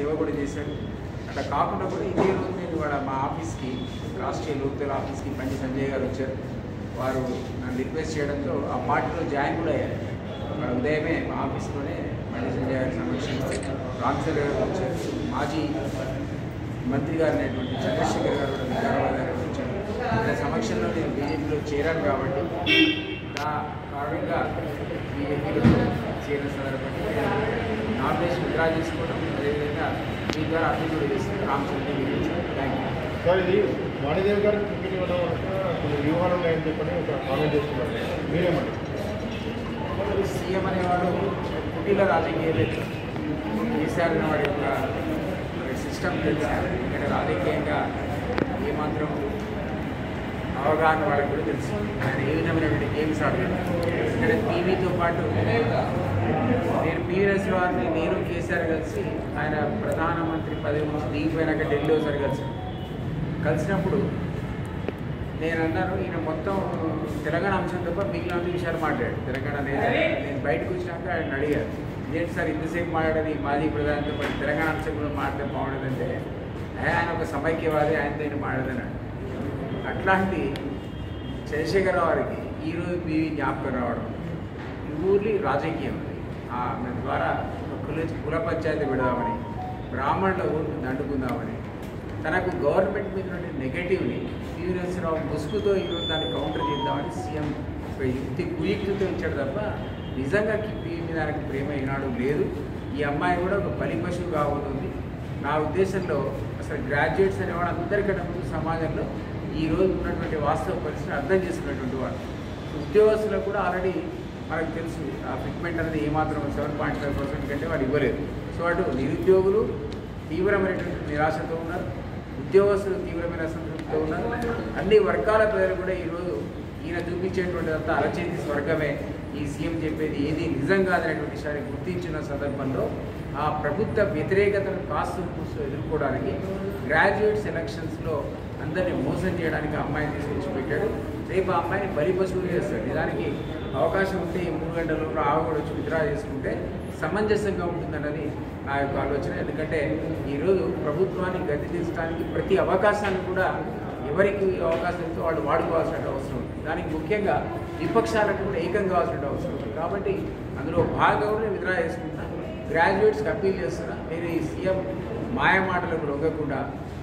సేవ కూడా చేశాడు అట్లా కాకుండా కూడా ఇదే రోజు నేను ఇవాళ మా ఆఫీస్కి రాష్ట్రీయ లోక్దళ ఆఫీస్కి పండి సంజయ్ గారు వచ్చారు వారు నన్ను రిక్వెస్ట్ చేయడంతో ఆ పార్టీలో జాయిన్ కూడా అయ్యారు వాళ్ళ ఉదయమే మా ఆఫీస్లోనే బండి సంజయ్ గారి సమక్షంలో రామచంద్ర గారు వచ్చారు మాజీ మంత్రి గారు అయినటువంటి చంద్రశేఖర్ గారు కూడా వికారాబాద్ గారు వచ్చారు వీళ్ళ సమక్షంలో నేను బీజేపీలో చేరాను కాబట్టి నా కారణంగా బీజేపీలో చేరిన సందర్భంగా నేను నామినేషన్ విత్డ్రా చేసుకోవడం అదేవిధంగా మీ ద్వారా అప్పీల్ కూడా చేస్తాను రామచంద్ర థ్యాంక్ యూ సార్ ఇది వాణిదేవ్ గారు టికెట్ ఇవ్వడం వల్ల కొన్ని వ్యూహాలు ఉన్నాయని చెప్పని ఒక కామెంట్ చేస్తున్నారు మీరేమంటారు సీఎం అనేవాడు కుటీల రాజకీయాలే కేసీఆర్ అనేవాడి యొక్క సిస్టమ్ తెలుసు ఇక్కడ రాజకీయంగా ఏమాత్రం అవగాహన వాళ్ళకి కూడా తెలుసు ఆయన ఏ విధమైనటువంటి గేమ్స్ ఆడుతాడు ఇక్కడ టీవీతో పాటు నేను పివి నరసింహారావుని నేను కేసీఆర్ కలిసి ఆయన ప్రధానమంత్రి పదవి నుంచి దిగిపోయినాక ఢిల్లీ ఒకసారి కలిసాను కలిసినప్పుడు నేను అన్నాను ఈయన మొత్తం తెలంగాణ అంశం తప్ప మిగిలిన అన్ని విషయాలు మాట్లాడాడు తెలంగాణ నేను నేను బయటకు వచ్చినాక ఆయన అడిగారు ఏంటి సార్ ఇంతసేపు మాట్లాడని మాజీ ప్రధానితో పాటు తెలంగాణ అంశం కూడా మాట్లాడితే బాగుండదంటే "ఏ, ఆయన ఒక సమైక్యవాది ఆయనతో ఆయన మాట్లాడదన్నాడు అట్లాంటి చంద్రశేఖరరావు గారికి ఈరోజు మీ జ్ఞాపకం రావడం ఈ ఊర్లి రాజకీయం అది. ఆ మన ద్వారా కుల కుల పంచాయతీ పెడదామని బ్రాహ్మణుల ఓట్లు దండుకుందామని తనకు గవర్నమెంట్ మీద ఉన్న నెగటివ్ని రావు ముసుగుతో ఈరోజు దాన్ని కౌంటర్ చేద్దామని సీఎం ఒక యుక్తి కుయుక్తితో ఇచ్చాడు తప్ప నిజంగా కిప్పి మీద ఆయనకు ప్రేమ ఈనాడు లేదు ఈ అమ్మాయి కూడా ఒక బలి పశువు కాబోతుంది నా ఉద్దేశంలో అసలు గ్రాడ్యుయేట్స్ అనేవాడు అందరికంటే ముందు సమాజంలో ఈ రోజు ఉన్నటువంటి వాస్తవ పరిస్థితిని అర్థం చేసుకున్నటువంటి వాడు ఉద్యోగస్తులకు కూడా ఆల్రెడీ మనకు తెలుసు ఆ ఫిట్మెంట్ అనేది ఏమాత్రం సెవెన్ పాయింట్ ఫైవ్ పర్సెంట్ కంటే వాడు ఇవ్వలేదు సో అటు నిరుద్యోగులు తీవ్రమైనటువంటి నిరాశతో ఉన్నారు ఉద్యోగస్తులు తీవ్రమైన అసంతృప్తితో ఉన్నారు అన్ని వర్గాల ప్రజలు కూడా ఈరోజు ఈయన చూపించేటువంటి అంతా అరచేతి స్వర్గమే ఈ సీఎం చెప్పేది ఏది నిజం కాదనేటువంటి విషయాన్ని గుర్తించిన సందర్భంలో ఆ ప్రభుత్వ వ్యతిరేకతను కాస్త కూస్తూ ఎదుర్కోవడానికి గ్రాడ్యుయేట్స్ ఎలక్షన్స్లో అందరినీ మోసం చేయడానికి ఆ అమ్మాయిని తీసుకొచ్చి పెట్టాడు రేపు ఆ అమ్మాయిని బలి పశువులు చేస్తాడు నిజానికి అవకాశం ఉంటే ఈ మూడు గంటలలో ఆవు కూడా వచ్చి విత్డ్రా చేసుకుంటే సమంజసంగా ఉంటుందన్నది నా యొక్క ఆలోచన ఎందుకంటే ఈరోజు ప్రభుత్వాన్ని గతి తీర్చడానికి ప్రతి అవకాశాన్ని కూడా ఎవరికి అవకాశం ఇస్తే వాళ్ళు వాడుకోవాల్సిన అవసరం ఉంది దానికి ముఖ్యంగా విపక్షాలకు కూడా ఏకం కావాల్సిన అవసరం ఉంది కాబట్టి అందులో భాగంగా విత్డ్రా చేసుకుంటా గ్రాడ్యుయేట్స్కి అప్పీల్ చేస్తున్నా మీరు ఈ సీఎం మాయ మాటలకు లొంగకుండా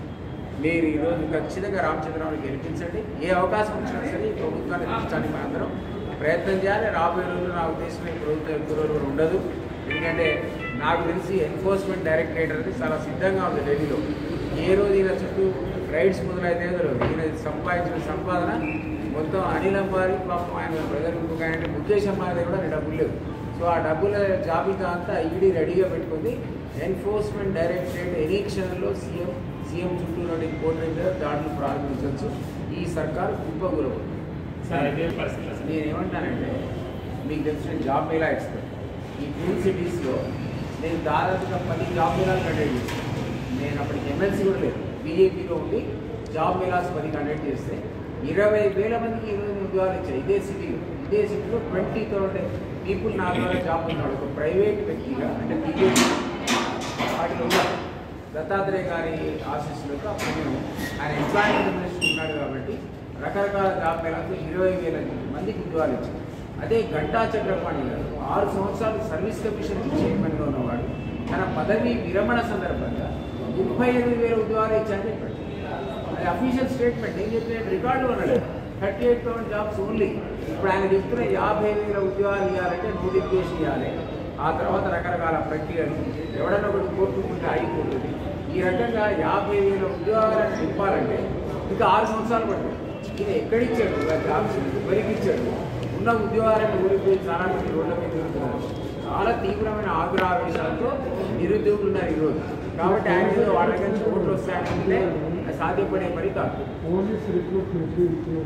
మీరు ఈరోజు ఖచ్చితంగా రామచంద్రరావుని గెలిపించండి ఏ అవకాశం వచ్చినా సరే ఈ ప్రభుత్వాన్ని తెచ్చడానికి మనందరం ప్రయత్నం చేయాలి రాబోయే రోజులు నా ఉద్దేశం ఈ ప్రభుత్వం ఎక్కువ రోజులు కూడా ఉండదు ఎందుకంటే నాకు తెలిసి ఎన్ఫోర్స్మెంట్ డైరెక్టరేట్ అనేది చాలా సిద్ధంగా ఉంది ఢిల్లీలో ఏ రోజు ఈయన చుట్టూ రైడ్స్ మొదలైతే తెలియదు ఈయన సంపాదించిన సంపాదన మొత్తం అనిల్ అంబారీ పాపం ఆయన బ్రదర్ ఇంకొక ఆయన ముఖేష్ అంబానీ కూడా డబ్బులు లేవు సో ఆ డబ్బుల జాబితా అంతా ఈడీ రెడీగా పెట్టుకుంది ఎన్ఫోర్స్మెంట్ డైరెక్టరేట్ ఎనీ క్షణంలో సీఎం సీఎం చుట్టూ నుండి కోర్టు మీద దాడులు ప్రారంభించవచ్చు ఈ సర్కారు కుప్పగురవు సార్ ఇదే పరిస్థితి సార్ నేనేమంటానంటే మీకు తెలిసిన జాబ్ మేళా ఎక్స్పర్ట్ ఈ టూ సిటీస్లో నేను దాదాపుగా పది జాబ్ మేళాలు కండక్ట్ చేశాను నేను అప్పటికి ఎమ్మెల్సీ కూడా లేదు బీజేపీలో ఉండి జాబ్ మేళాస్ పది కండక్ట్ చేస్తే ఇరవై వేల మందికి ఈరోజు ఉద్యోగాలు ఇచ్చాయి ఇదే సిటీలో ఇదే సిటీలో ట్వంటీ థౌసండ్ పీపుల్ నా ద్వారా జాబ్ ఉన్నాడు ఒక ప్రైవేట్ వ్యక్తిగా అంటే బీజేపీ వాటిలో ఉన్నారు దత్తాత్రేయ గారి ఆశీస్సులతో అప్పుడు మేము ఆయన ఎంప్లాయ్మెంట్ మినిస్టర్ ఉన్నాడు కాబట్టి రకరకాల జాబ్ మేళాతో ఇరవై వేల మందికి ఉద్యోగాలు ఇచ్చారు అదే గంటా చక్రపాణి గారు ఆరు సంవత్సరాలు సర్వీస్ కమిషన్ చైర్మన్గా ఉన్నవాడు తన పదవి విరమణ సందర్భంగా ముప్పై ఎనిమిది వేల ఉద్యోగాలు ఇచ్చారని చెప్పాడు అది అఫీషియల్ స్టేట్మెంట్ ఏం చెప్పిన రికార్డు ఉన్నాడు thirty eight thousand jobs only ఇప్పుడు ఆయన చెప్తున్న యాభై వేల ఉద్యోగాలు ఇవ్వాలంటే నోటిఫికేషన్ ఇవ్వాలి ఆ తర్వాత రకరకాల ప్రక్రియలు ఎవడన్నా ఒకటి కోరుకుంటే అయిపోతుంది ఈ రకంగా యాభై వేల ఉద్యోగాలను నింపాలంటే ఇంకా ఆరు సంవత్సరాలు పడుతుంది ఈయన ఎక్కడిచ్చాడు ఆ జాబ్స్ ఎవరికి ఇచ్చాడు ఉన్న ఉద్యోగాలను ఊరిపోయి చాలా మంది రోడ్ల మీద తిరుగుతున్నారు చాలా తీవ్రమైన ఆగ్రహావేశాలతో నిరుద్యోగులు ఉన్నారు ఈరోజు కాబట్టి ఆయన ఏదో వాళ్ళ దగ్గర నుంచి ఓట్లు వస్తాయంటే అది సాధ్యపడే పని కాదు పోలీస్ రిక్రూట్మెంట్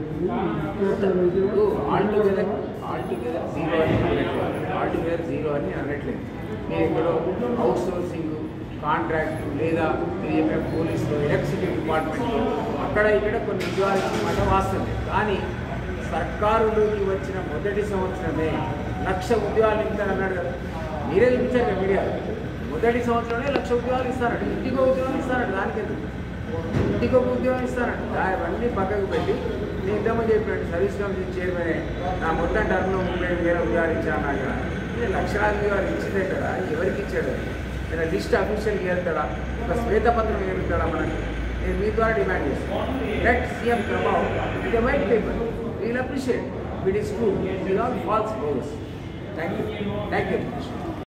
ఇప్పుడు all together all together zero అని అనట్లేదు ఆల్ టుగెదర్ జీరో అని అనట్లేదు మీరు ఎక్కడో అవుట్ సోర్సింగ్ కాంట్రాక్ట్ లేదా మీరు చెప్పిన పోలీసులో ఎలక్ట్రిసిటీ డిపార్ట్మెంట్లో అక్కడ ఇక్కడ కొన్ని ఉద్యోగాలు ఇచ్చినమాట వాస్తవమే కానీ సర్కారులోకి వచ్చిన మొదటి సంవత్సరమే లక్ష ఉద్యోగాలు ఇస్తారన్నాడు కదా మీరే చూపించారు కదా మీడియా మొదటి సంవత్సరంలో లక్ష ఉద్యోగాలు ఇస్తారట ఇంటికి ఉద్యోగం ఇస్తారట దానికి ఎందుకు ఇంటికి ఒక ఉద్యోగం ఇస్తారట దా- అవన్నీ పక్కకు పెట్టి నేను ఇంతకుముందు చెప్పినట్టు సర్వీస్ కమిషన్ చైర్మన్ నా మొత్తం టర్మ్లో ముప్పై ఐదు వేల ఉద్యోగాలు ఇచ్చాను నాకు నేను లక్షలాది ఉద్యోగాలు ఇచ్చిందే కదా ఎవరికి ఇచ్చాడు నేను లిస్ట్ అఫీషియల్ ఏరుతాడా ఒక శ్వేతపత్రం ఏరుతాడా మనకి నేను మీ ద్వారా డిమాండ్ చేస్తాను లెట్ సీఎం ప్రభావ్ ఇది white paper we'll appreciate it is true it all false boss thank you thank you